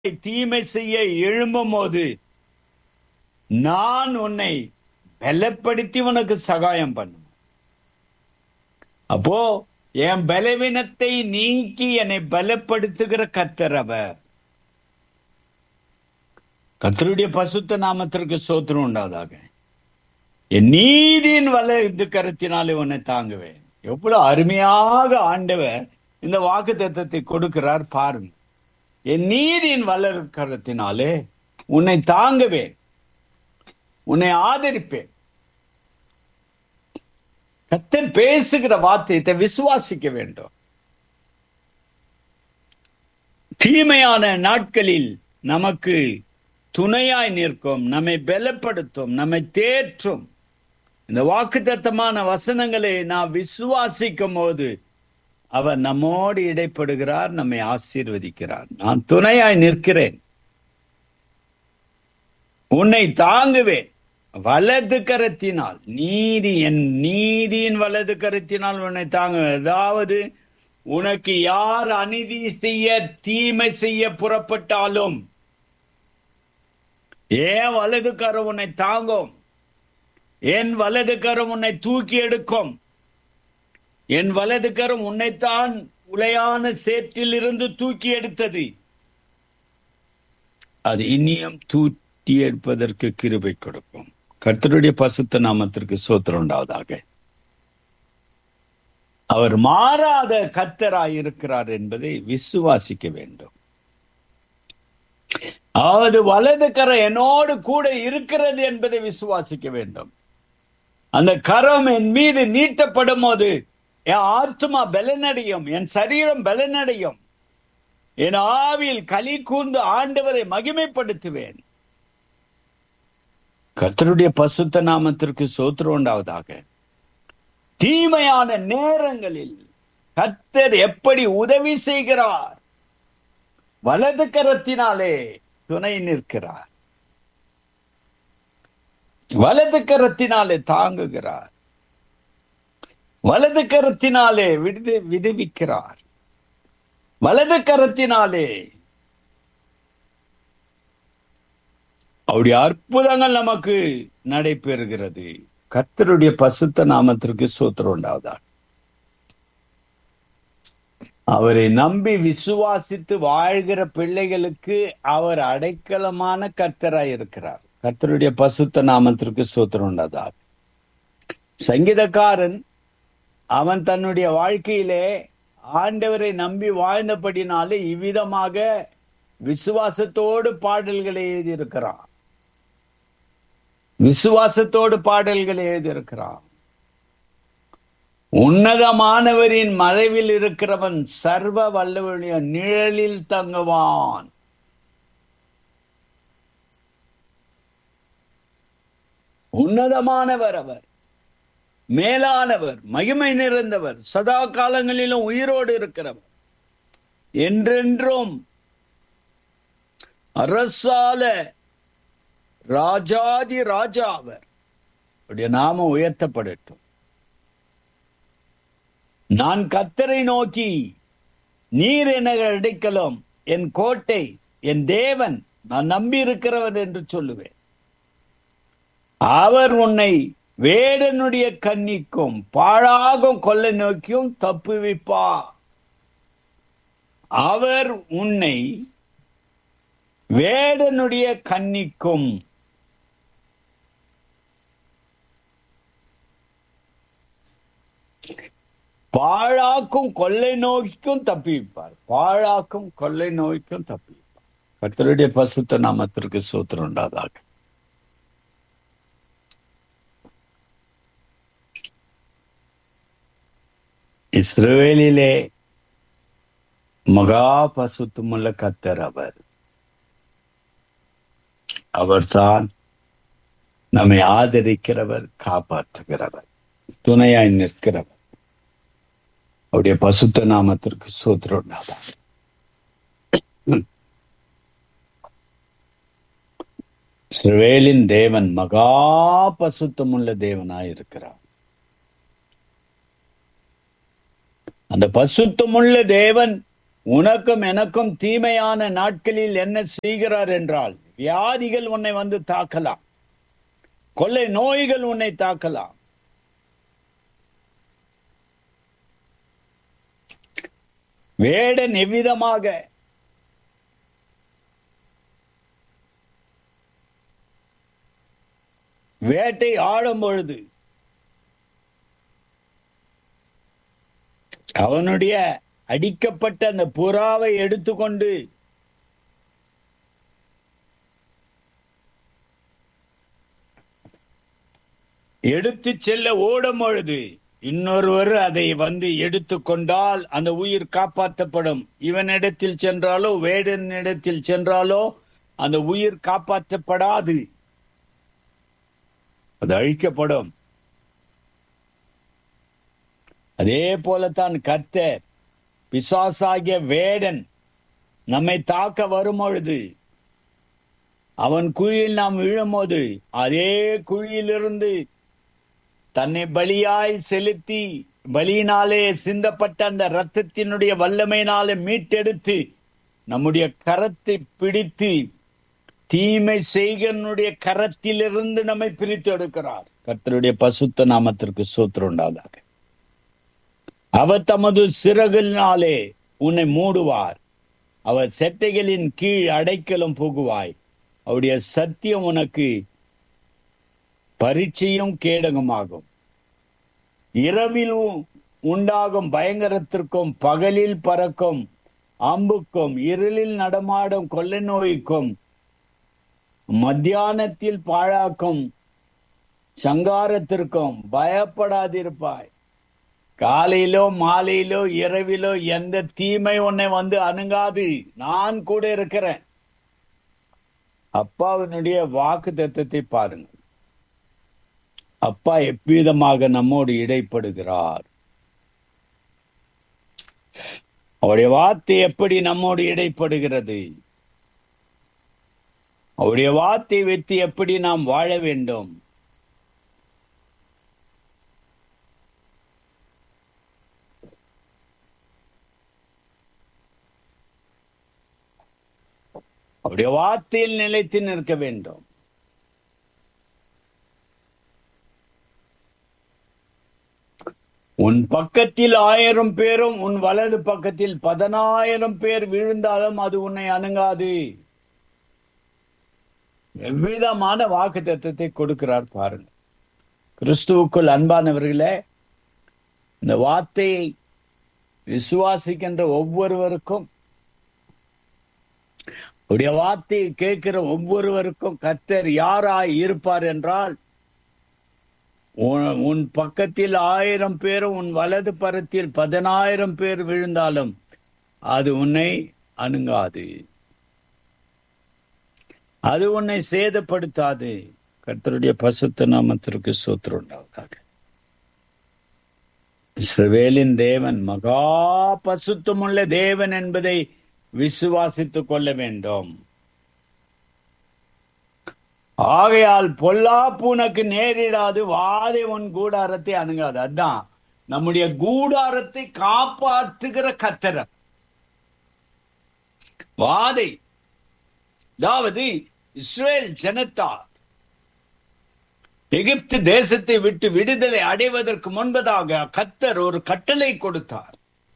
தீமை செய்ய எழும்பும் போது நான் உன்னை பலப்படுத்தி உனக்கு சகாயம் பண்ணும் அப்போ என் பலவீனத்தை நீக்கி என்னை பலப்படுத்துகிற கத்தர் அவர் கத்தருடைய பசுத்த நாமத்திற்கு சோத்திரம் உண்டாதாக என் நீதியின் வலது கருத்தினாலே உன்னை தாங்குவேன் எவ்வளவு அருமையாக ஆண்டவர் இந்த வாக்கு தத்தத்தை கொடுக்கிறார் பாருங்க என் நீதியின் வலது கருத்தினாலே உன்னை தாங்குவேன் உன்னை ஆதரிப்பேன் கத்தர் பேசுகிற வார்த்தையை விசுவாசிக்க வேண்டும் தீமையான நாட்களில் நமக்கு துணையாய் நிற்கும் நம்மை பலப்படுத்தும் நம்மை தேற்றும் இந்த வாக்குத்தத்தமான வசனங்களை நாம் விசுவாசிக்கும் போது அவர் நம்மோடு இடைப்படுகிறார் நம்மை ஆசீர்வதிக்கிறார் நான் துணையாய் நிற்கிறேன் உன்னை தாங்குவேன் வலது கரத்தினால் நீதி என் நீதியின் வலது கரத்தினால் உன்னை தாங்க அதாவது உனக்கு யார் அநீதி செய்ய தீமை செய்ய புறப்பட்டாலும் ஏன் வலது கரம் உன்னை தாங்கும் என் வலது கரம் உன்னை தூக்கி எடுக்கும் என் வலது கரம் உன்னைத்தான் உலையான சேற்றில் இருந்து தூக்கி எடுத்தது அது இனியும் தூக்கி எடுப்பதற்கு கிருபை கொடுக்கும் கர்த்தருடைய பசுத்த நாமத்திற்கு சோத்திரம் உண்டாவதாக அவர் மாறாத கர்த்தராய் இருக்கிறார் என்பதை விசுவாசிக்க வேண்டும் அதாவது வலது கரம் என்னோடு கூட இருக்கிறது என்பதை விசுவாசிக்க வேண்டும் அந்த கரம் என் மீது நீட்டப்படும் போது என் ஆத்மா பலனடையும் என் சரீரம் பலனடையும் என் ஆவியில் களி கூர்ந்து ஆண்டவரை மகிமைப்படுத்துவேன் கர்த்தருடைய பசுத்த நாமத்திற்கு சோத்திரம் உண்டாவதாக தீமையான நேரங்களில் கர்த்தர் எப்படி உதவி செய்கிறார் வலது கரத்தினாலே துணை நிற்கிறார் வலது கரத்தினாலே தாங்குகிறார் வலது கரத்தினாலே விடுதி விடுவிக்கிறார் வலது கரத்தினாலே அவருடைய அற்புதங்கள் நமக்கு நடைபெறுகிறது கர்த்தருடைய பசுத்த நாமத்திற்கு சூத்திரம் உண்டாவதா அவரை நம்பி விசுவாசித்து வாழ்கிற பிள்ளைகளுக்கு அவர் அடைக்கலமான கர்த்தராய் இருக்கிறார் கர்த்தருடைய பசுத்த நாமத்திற்கு சூத்திரம் உண்டாதா சங்கீதக்காரன் அவன் தன்னுடைய வாழ்க்கையிலே ஆண்டவரை நம்பி வாழ்ந்தபடினாலே இவ்விதமாக விசுவாசத்தோடு பாடல்களை எழுதியிருக்கிறான் விசுவாசத்தோடு பாடல்களை எழுதியிருக்கிறான் உன்னதமானவரின் மறைவில் இருக்கிறவன் சர்வ வல்லவனுடைய நிழலில் தங்குவான் உன்னதமானவர் அவர் மேலானவர் மகிமை நிறைந்தவர் சதா காலங்களிலும் உயிரோடு இருக்கிறவர் என்றென்றும் அரசால ராஜாதி ராஜா அவர் அவருடைய நாமம் உயர்த்தப்படட்டும் நான் கத்தரை நோக்கி நீர் என அடைக்கலம் என் கோட்டை என் தேவன் நான் நம்பி இருக்கிறவன் என்று சொல்லுவேன் அவர் உன்னை வேடனுடைய கண்ணிக்கும் பாழாகும் கொள்ளை நோக்கியும் தப்புவிப்பா அவர் உன்னை வேடனுடைய கண்ணிக்கும் பாழாக்கும் கொள்ளை நோய்க்கும் தப்பிப்பார் பாழாக்கும் கொள்ளை நோய்க்கும் தப்பிப்பார் கர்த்தருடைய பசுத்த நாமத்திற்கு சூத்திரம் உண்டாதாக இஸ்ரவேலிலே மகா பசுத்தமுள்ள கத்தர் அவர் அவர்தான் நம்மை ஆதரிக்கிறவர் காப்பாற்றுகிறவர் துணையாய் நிற்கிறவர் அவருடைய பசுத்த நாமத்திற்கு சூத்திரம் உண்டாதான் இஸ்ரவேலின் தேவன் மகா பசுத்தமுள்ள தேவனாய் இருக்கிறார் அந்த பசுத்தமுள்ள தேவன் உனக்கும் எனக்கும் தீமையான நாட்களில் என்ன செய்கிறார் என்றால் வியாதிகள் உன்னை வந்து தாக்கலாம் கொள்ளை நோய்கள் உன்னை தாக்கலாம் வேடன் எவ்விதமாக வேட்டை ஆடும் பொழுது அவனுடைய அடிக்கப்பட்ட அந்த புறாவை எடுத்துக்கொண்டு எடுத்து செல்ல ஓடும் பொழுது இன்னொருவர் அதை வந்து எடுத்துக்கொண்டால் அந்த உயிர் காப்பாற்றப்படும் இவனிடத்தில் சென்றாலோ வேடனிடத்தில் சென்றாலோ அந்த உயிர் காப்பாற்றப்படாது அது அழிக்கப்படும் அதே போலத்தான் கர்த்தர் பிசாசாகிய வேடன் நம்மை தாக்க வரும் பொழுது அவன் குழியில் நாம் விழும்போது அதே குழியிலிருந்து தன்னை பலியாய் செலுத்தி பலியினாலே சிந்தப்பட்ட அந்த ரத்தத்தினுடைய வல்லமையினாலே மீட்டெடுத்து நம்முடைய கரத்தை பிடித்து தீமை செய்கனுடைய கரத்திலிருந்து நம்மை பிரித்து எடுக்கிறார் கர்த்தருடைய பசுத்த நாமத்திற்கு சூத்திரம் உண்டாதாக அவர் தமது சிறகினாலே உன்னை மூடுவார் அவர் செட்டைகளின் கீழ் அடைக்கலும் புகுவாய் அவருடைய சத்தியம் உனக்கு பரீட்சையும் கேடகமாகும் இரவில் உண்டாகும் பயங்கரத்திற்கும் பகலில் பறக்கும் அம்புக்கும் இருளில் நடமாடும் கொள்ளை நோய்க்கும் மத்தியானத்தில் பாழாக்கும் சங்காரத்திற்கும் பயப்படாதிருப்பாய் காலையிலோ மாலையிலோ இரவிலோ எந்த தீமை உன்னை வந்து அணுகாது நான் கூட இருக்கிறேன் அப்பாவினுடைய வாக்கு தத்துவத்தை பாருங்கள் அப்பா எவ்விதமாக நம்மோடு இடைப்படுகிறார் அவருடைய வார்த்தை எப்படி நம்மோடு இடைப்படுகிறது அவருடைய வார்த்தை வைத்து எப்படி நாம் வாழ வேண்டும் அவருடைய வார்த்தையில் நிலைத்து நிற்க வேண்டும் உன் பக்கத்தில் ஆயிரம் பேரும் உன் வலது பக்கத்தில் பதினாயிரம் பேர் விழுந்தாலும் அது உன்னை அணுகாது எவ்விதமான வாக்கு தத்துவத்தை கொடுக்கிறார் பாருங்க கிறிஸ்துவுக்குள் அன்பானவர்களே இந்த வார்த்தையை விசுவாசிக்கின்ற ஒவ்வொருவருக்கும் உடைய வார்த்தையை கேட்கிற ஒவ்வொருவருக்கும் கத்தர் யாராய் இருப்பார் என்றால் உன் பக்கத்தில் ஆயிரம் பேரும் உன் வலது பரத்தில் பதினாயிரம் பேர் விழுந்தாலும் அது உன்னை அணுகாது அது உன்னை சேதப்படுத்தாது கர்த்தருடைய பசுத்த நாமத்திற்கு சூத்திரம் உண்டாவதாக இஸ்ரவேலின் தேவன் மகா பசுத்தமுள்ள தேவன் என்பதை விசுவாசித்துக் கொள்ள வேண்டும் ஆகையால் பொல்லாப்பு உனக்கு நேரிடாது வாதை உன் கூடாரத்தை அணுகாது அதான் நம்முடைய கூடாரத்தை காப்பாற்றுகிற கத்தர வாதை அதாவது இஸ்ரேல் ஜனத்தார் எகிப்து தேசத்தை விட்டு விடுதலை அடைவதற்கு முன்பதாக கத்தர் ஒரு கட்டளை கொடுத்தார்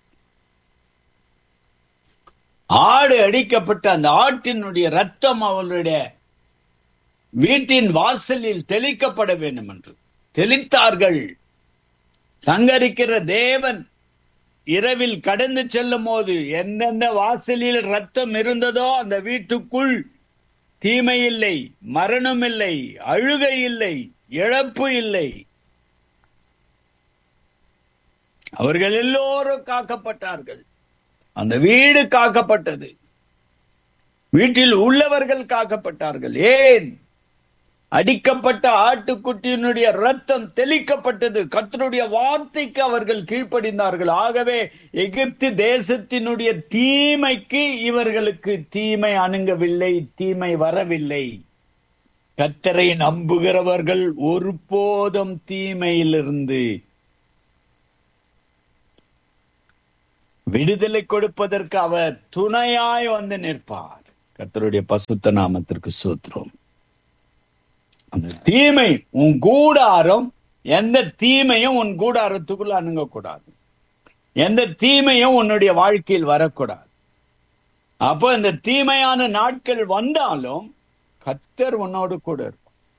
ஆடு அடிக்கப்பட்ட அந்த ஆட்டினுடைய ரத்தம் அவளுடைய வீட்டின் வாசலில் தெளிக்கப்பட வேண்டும் என்று தெளித்தார்கள் சங்கரிக்கிற தேவன் இரவில் கடந்து செல்லும் போது எந்தெந்த வாசலில் ரத்தம் இருந்ததோ அந்த வீட்டுக்குள் தீமை இல்லை மரணம் இல்லை அழுகை இல்லை இழப்பு இல்லை அவர்கள் எல்லோரும் காக்கப்பட்டார்கள் அந்த வீடு காக்கப்பட்டது வீட்டில் உள்ளவர்கள் காக்கப்பட்டார்கள் ஏன் அடிக்கப்பட்ட ஆட்டுக்குட்டியினுடைய ரத்தம் தெளிக்கப்பட்டது கத்தருடைய வார்த்தைக்கு அவர்கள் கீழ்ப்படிந்தார்கள் ஆகவே எகிப்து தேசத்தினுடைய தீமைக்கு இவர்களுக்கு தீமை அணுங்கவில்லை தீமை வரவில்லை கத்தரை நம்புகிறவர்கள் ஒருபோதும் தீமையிலிருந்து விடுதலை கொடுப்பதற்கு அவர் துணையாய் வந்து நிற்பார் கர்த்தருடைய பசுத்த நாமத்திற்கு சூத்திரம் அந்த தீமை உன் கூடாரம் எந்த தீமையும் உன் கூடாரத்துக்குள்ள அணுகக்கூடாது எந்த தீமையும் உன்னுடைய வாழ்க்கையில் வரக்கூடாது அப்போ இந்த தீமையான நாட்கள் வந்தாலும் கத்தர் உன்னோடு கூட இருக்கும்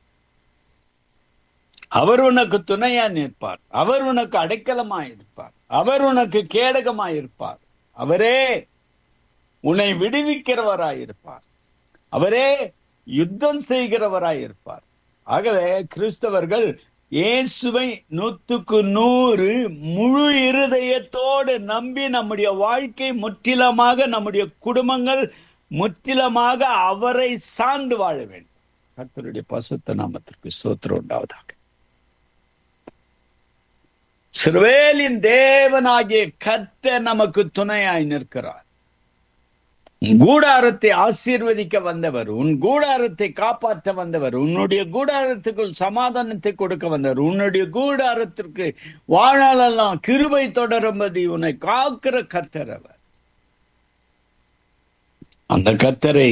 அவர் உனக்கு துணையா நிற்பார் அவர் உனக்கு அடைக்கலமாய் இருப்பார் அவர் உனக்கு கேடகமாய் இருப்பார் அவரே உன்னை விடுவிக்கிறவராய் இருப்பார் அவரே யுத்தம் செய்கிறவராய் இருப்பார் ஆகவே கிறிஸ்தவர்கள் இயேசுவை நூத்துக்கு நூறு முழு இருதயத்தோடு நம்பி நம்முடைய வாழ்க்கை முற்றிலுமாக நம்முடைய குடும்பங்கள் முற்றிலுமாக அவரை சார்ந்து வாழ வேண்டும் கர்த்தருடைய பசுத்த நாமத்திற்கு சோத்திரம் உண்டாவதாக சிறுவேலின் தேவனாகிய கர்த்தர் நமக்கு துணையாய் நிற்கிறார் கூடாரத்தை ஆசீர்வதிக்க வந்தவர் உன் கூடாரத்தை காப்பாற்ற வந்தவர் உன்னுடைய கூடாரத்துக்குள் சமாதானத்தை கொடுக்க வந்தவர் உன்னுடைய கூடாரத்திற்கு வாழலாம் கிருபை தொடரும்படி உன்னை காக்கிற கத்தர் அவர் அந்த கத்தரை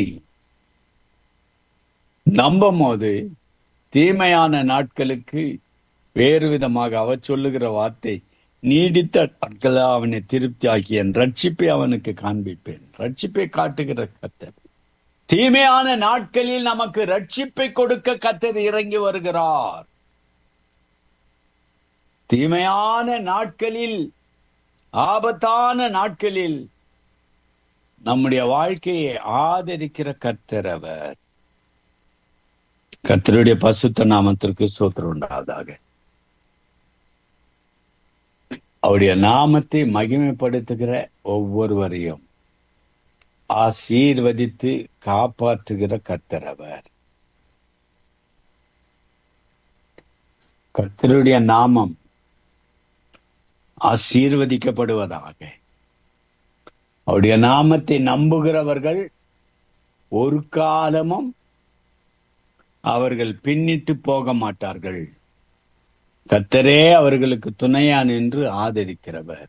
நம்பும் போது தீமையான நாட்களுக்கு வேறு விதமாக அவர் சொல்லுகிற வார்த்தை நீடித்த நாட்கள அவனை திருப்தி ஆக்கியன் ரட்சிப்பை அவனுக்கு காண்பிப்பேன் ரட்சிப்பை காட்டுகிற கத்தர் தீமையான நாட்களில் நமக்கு ரட்சிப்பை கொடுக்க கத்தர் இறங்கி வருகிறார் தீமையான நாட்களில் ஆபத்தான நாட்களில் நம்முடைய வாழ்க்கையை ஆதரிக்கிற கர்த்தர் அவர் கர்த்தருடைய பசுத்த நாமத்திற்கு சோத்திரம் உண்டாவதாக அவருடைய நாமத்தை மகிமைப்படுத்துகிற ஒவ்வொருவரையும் ஆசீர்வதித்து காப்பாற்றுகிற கர்த்தர் அவர் கர்த்தருடைய நாமம் ஆசீர்வதிக்கப்படுவதாக அவருடைய நாமத்தை நம்புகிறவர்கள் ஒரு காலமும் அவர்கள் பின்னிட்டு போக மாட்டார்கள் கத்தரே அவர்களுக்கு துணையா நின்று ஆதரிக்கிறவர்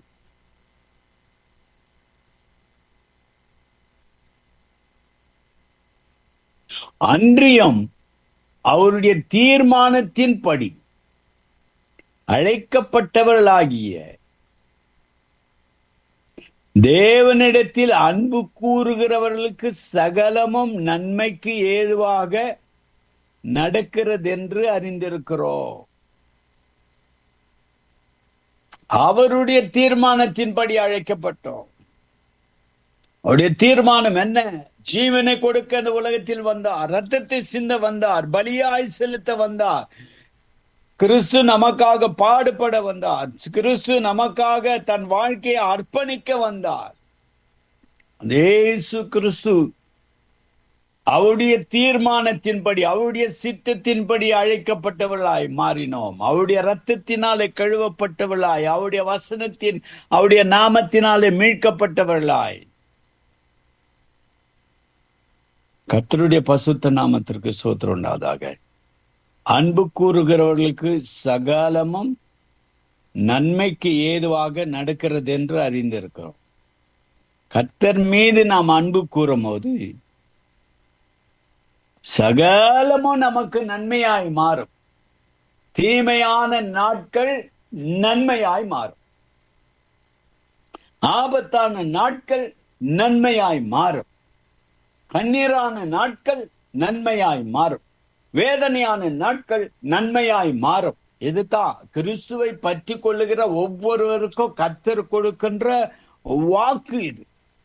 அன்றியம் அவருடைய தீர்மானத்தின்படி அழைக்கப்பட்டவர்களாகிய தேவனிடத்தில் அன்பு கூறுகிறவர்களுக்கு சகலமும் நன்மைக்கு ஏதுவாக நடக்கிறதென்று அறிந்திருக்கிறோம் அவருடைய தீர்மானத்தின்படி அழைக்கப்பட்டோம் அவருடைய தீர்மானம் என்ன ஜீவனை கொடுக்க இந்த உலகத்தில் வந்தார் ரத்தத்தை சிந்த வந்தார் பலியாய் செலுத்த வந்தார் கிறிஸ்து நமக்காக பாடுபட வந்தார் கிறிஸ்து நமக்காக தன் வாழ்க்கையை அர்ப்பணிக்க வந்தார் இயேசு கிறிஸ்து அவருடைய தீர்மானத்தின்படி அவருடைய சித்தத்தின்படி அழைக்கப்பட்டவர்களாய் மாறினோம் அவருடைய ரத்தத்தினாலே கழுவப்பட்டவர்களாய் அவருடைய வசனத்தின் அவருடைய நாமத்தினாலே மீட்கப்பட்டவர்களாய் கத்தருடைய பசுத்த நாமத்திற்கு சோத்திரம் உண்டாதாக அன்பு கூறுகிறவர்களுக்கு சகலமும் நன்மைக்கு ஏதுவாக நடக்கிறது என்று அறிந்திருக்கிறோம் கத்தர் மீது நாம் அன்பு கூறும் போது சகலமும் நமக்கு நன்மையாய் மாறும் தீமையான நாட்கள் நன்மையாய் மாறும் ஆபத்தான நாட்கள் நன்மையாய் மாறும் கண்ணீரான நாட்கள் நன்மையாய் மாறும் வேதனையான நாட்கள் நன்மையாய் மாறும் இதுதான் கிறிஸ்துவை பற்றி கொள்ளுகிற ஒவ்வொருவருக்கும் கத்தர் கொடுக்கின்ற வாக்கு இது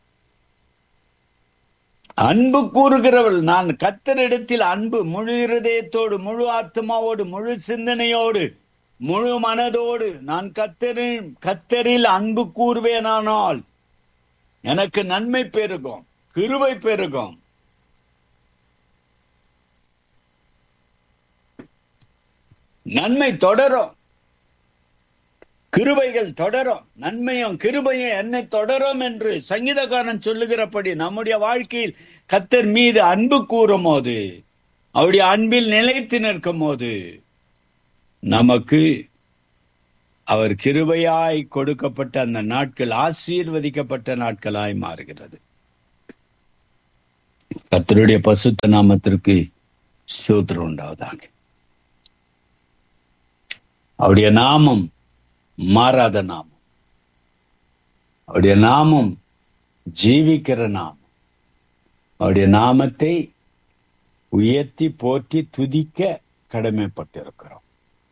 அன்பு கூறுகிறவள் நான் கத்தரிடத்தில் அன்பு முழு இருதயத்தோடு முழு ஆத்மாவோடு முழு சிந்தனையோடு முழு மனதோடு நான் கத்தரில் கத்தரில் அன்பு கூறுவேனானால் எனக்கு நன்மை பெருகும் கிருவை பெருகும் நன்மை தொடரும் கிருபைகள் தொடரும் நன்மையும் கிருபையும் என்னை தொடரும் என்று சங்கீதக்காரன் சொல்லுகிறபடி நம்முடைய வாழ்க்கையில் கத்தர் மீது அன்பு கூறும் போது அவருடைய அன்பில் நிலைத்து நிற்கும் போது நமக்கு அவர் கிருபையாய் கொடுக்கப்பட்ட அந்த நாட்கள் ஆசீர்வதிக்கப்பட்ட நாட்களாய் மாறுகிறது கர்த்தருடைய பசுத்த நாமத்திற்கு சூத்திரம் உண்டாவதாக அவருடைய நாமம் மாறாத நாமம் அவருடைய நாமம் ஜீவிக்கிற நாமம் அவருடைய நாமத்தை உயர்த்தி போற்றி துதிக்க கடமைப்பட்டிருக்கிறோம்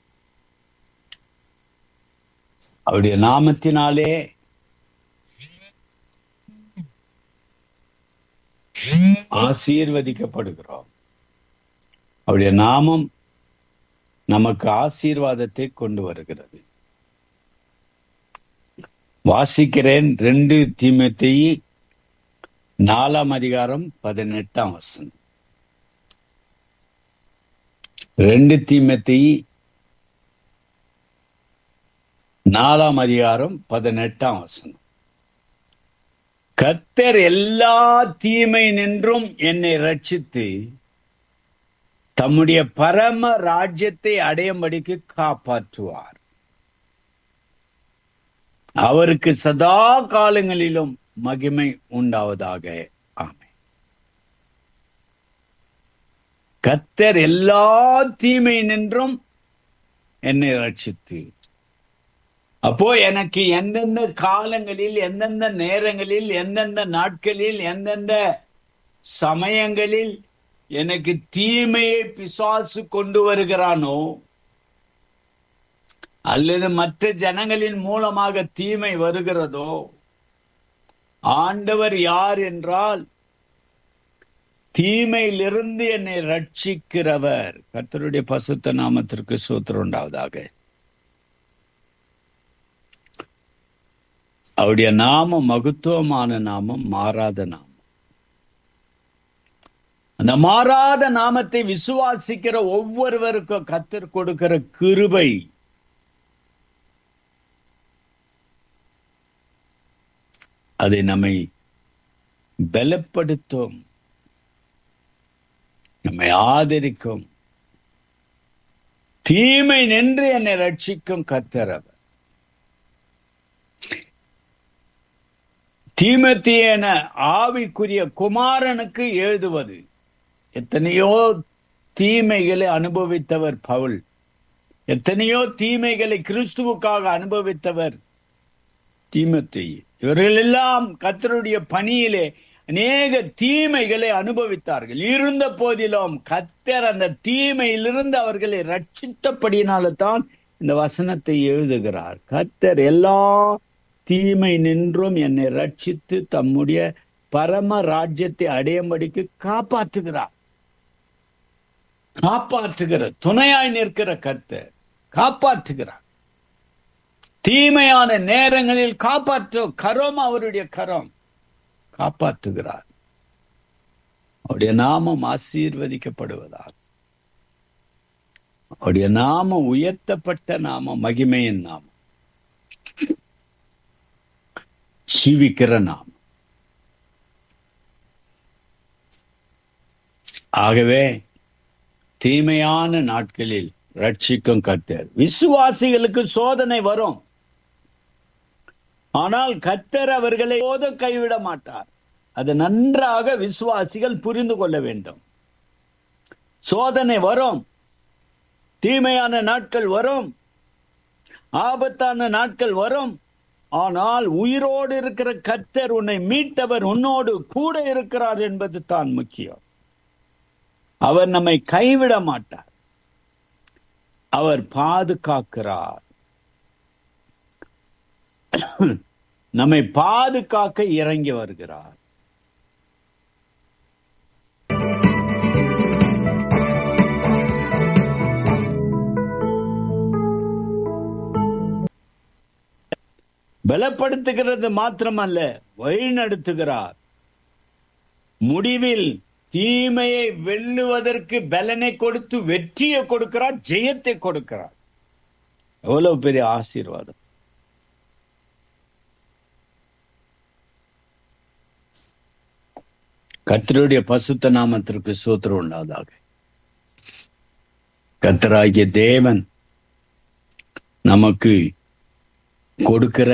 அவருடைய நாமத்தினாலே ஆசீர்வதிக்கப்படுகிறோம் அவருடைய நாமம் நமக்கு ஆசீர்வாதத்தை கொண்டு வருகிறது வாசிக்கிறேன் ரெண்டு தீமத்தை நாலாம் அதிகாரம் பதினெட்டாம் வசனம் ரெண்டு தீமத்தை நாலாம் அதிகாரம் பதினெட்டாம் வசனம் கத்தர் எல்லா தீமை நின்றும் என்னை ரட்சித்து தம்முடைய பரம ராஜ்யத்தை அடையும்படிக்கு காப்பாற்றுவார் அவருக்கு சதா காலங்களிலும் மகிமை உண்டாவதாக ஆமை கத்தர் எல்லா தீமை நின்றும் என்னை ரட்சித்து அப்போ எனக்கு எந்தெந்த காலங்களில் எந்தெந்த நேரங்களில் எந்தெந்த நாட்களில் எந்தெந்த சமயங்களில் எனக்கு தீமையை பிசாசு கொண்டு வருகிறானோ அல்லது மற்ற ஜனங்களின் மூலமாக தீமை வருகிறதோ ஆண்டவர் யார் என்றால் தீமையிலிருந்து என்னை ரட்சிக்கிறவர் கர்த்தருடைய பசுத்த நாமத்திற்கு சூத்திரம் உண்டாவதாக அவருடைய நாமம் மகத்துவமான நாமம் மாறாத நாமம் அந்த மாறாத நாமத்தை விசுவாசிக்கிற ஒவ்வொருவருக்கும் கத்தர் கொடுக்கிற கிருபை அதை நம்மை பலப்படுத்தும் நம்மை ஆதரிக்கும் தீமை நின்று என்னை ரட்சிக்கும் கத்தர் அவர் தீமத்தியன ஆவிக்குரிய குமாரனுக்கு எழுதுவது எத்தனையோ தீமைகளை அனுபவித்தவர் பவுல் எத்தனையோ தீமைகளை கிறிஸ்துவுக்காக அனுபவித்தவர் தீமத்தை இவர்கள் எல்லாம் கத்தருடைய பணியிலே அநேக தீமைகளை அனுபவித்தார்கள் இருந்த போதிலும் கத்தர் அந்த தீமையிலிருந்து அவர்களை ரட்சித்தபடினால தான் இந்த வசனத்தை எழுதுகிறார் கத்தர் எல்லா தீமை நின்றும் என்னை ரட்சித்து தம்முடைய பரம ராஜ்யத்தை அடையும்படிக்கு காப்பாற்றுகிறார் காப்பாற்றுகிற துணையாய் நிற்கிற கர்த்தர் காப்பாற்றுகிறார் தீமையான நேரங்களில் காப்பாற்று கரம் அவருடைய கரம் காப்பாற்றுகிறார் அவருடைய நாமம் ஆசீர்வதிக்கப்படுவதால் அவருடைய நாமம் உயர்த்தப்பட்ட நாமம் மகிமையின் நாமம் ஜீவிக்கிற நாமம் ஆகவே தீமையான நாட்களில் ரட்சிக்கும் கத்தர் விசுவாசிகளுக்கு சோதனை வரும் ஆனால் கத்தர் அவர்களை போத கைவிட மாட்டார் அது நன்றாக விசுவாசிகள் புரிந்து கொள்ள வேண்டும் சோதனை வரும் தீமையான நாட்கள் வரும் ஆபத்தான நாட்கள் வரும் ஆனால் உயிரோடு இருக்கிற கத்தர் உன்னை மீட்டவர் உன்னோடு கூட இருக்கிறார் என்பது தான் முக்கியம் அவர் நம்மை கைவிட மாட்டார் அவர் பாதுகாக்கிறார் நம்மை பாதுகாக்க இறங்கி வருகிறார் பலப்படுத்துகிறது மாத்திரமல்ல வழிநடத்துகிறார் முடிவில் தீமையை வெல்லுவதற்கு பலனை கொடுத்து வெற்றியை கொடுக்கிறார் ஜெயத்தை கொடுக்கிறார் எவ்வளவு பெரிய ஆசீர்வாதம் கத்தருடைய பசுத்த நாமத்திற்கு சூத்திரம் உண்டாவதாக கத்தராகிய தேவன் நமக்கு கொடுக்கிற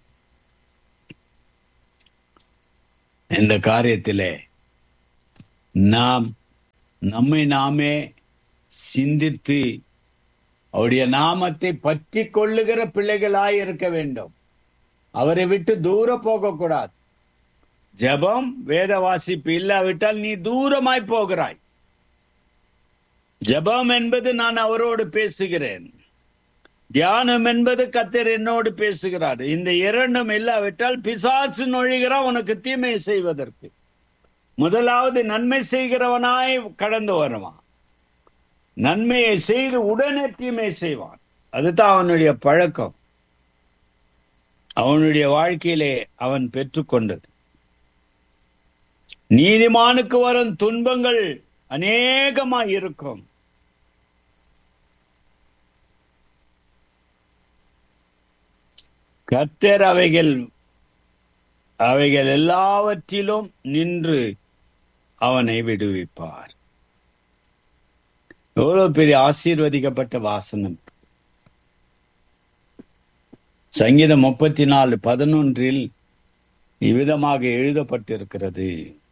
இந்த காரியத்திலே நாம் நம்மை நாமே சிந்தித்து அவருடைய நாமத்தை பற்றி கொள்ளுகிற பிள்ளைகளாய் இருக்க வேண்டும் அவரை விட்டு தூர போகக்கூடாது ஜெபம் வேத வாசிப்பு இல்லாவிட்டால் நீ தூரமாய் போகிறாய் ஜெபம் என்பது நான் அவரோடு பேசுகிறேன் தியானம் என்பது கத்தர் என்னோடு பேசுகிறார் இந்த இரண்டும் இல்லாவிட்டால் பிசாசு நொழிகிறான் உனக்கு தீமை செய்வதற்கு முதலாவது நன்மை செய்கிறவனாய் கடந்து வருவான் நன்மையை செய்து உடனே தீமை செய்வான் அதுதான் அவனுடைய பழக்கம் அவனுடைய வாழ்க்கையிலே அவன் பெற்றுக்கொண்டது நீதிமானுக்கு வரும் துன்பங்கள் அநேகமாய் இருக்கும் கத்தர் அவைகள் அவைகள் எல்லாவற்றிலும் நின்று அவனை விடுவிப்பார் எவ்வளவு பெரிய ஆசீர்வதிக்கப்பட்ட வாசனம் சங்கீதம் முப்பத்தி நாலு பதினொன்றில் இவ்விதமாக எழுதப்பட்டிருக்கிறது